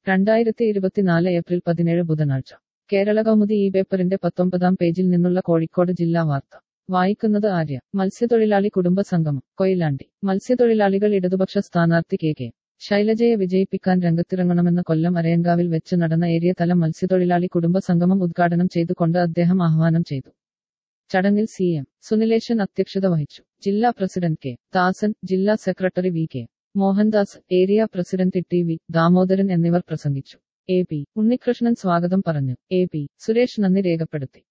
രണ്ടായിരത്തി ഇരുപത്തിനാല് ഏപ്രിൽ പതിനേഴ് ബുധനാഴ്ച കേരള കൗമുദി ഈ പേപ്പറിന്റെ പത്തൊമ്പതാം പേജിൽ നിന്നുള്ള കോഴിക്കോട് ജില്ലാ വാർത്ത വായിക്കുന്നത് ആര്യ മത്സ്യത്തൊഴിലാളി കുടുംബ സംഗമം കൊയിലാണ്ടി മത്സ്യത്തൊഴിലാളികൾ ഇടതുപക്ഷ സ്ഥാനാർത്ഥി കെ കെ ശൈലജയെ വിജയിപ്പിക്കാൻ രംഗത്തിറങ്ങണമെന്ന് കൊല്ലം അരയങ്കാവിൽ വെച്ച് നടന്ന ഏരിയ തല മത്സ്യത്തൊഴിലാളി കുടുംബ സംഗമം ഉദ്ഘാടനം ചെയ്തുകൊണ്ട് അദ്ദേഹം ആഹ്വാനം ചെയ്തു ചടങ്ങിൽ സി എം സുനിലേഷൻ അധ്യക്ഷത വഹിച്ചു ജില്ലാ പ്രസിഡന്റ് കെ ദാസൻ ജില്ലാ secretary V K Mohandas area president T V Damodaran എന്നിവർ പ്രസംഗിച്ചു എ പി ഉണ്ണികൃഷ്ണൻ സ്വാഗതം പറഞ്ഞു എ പി സുരേഷ് നന്ദി രേഖപ്പെടുത്തി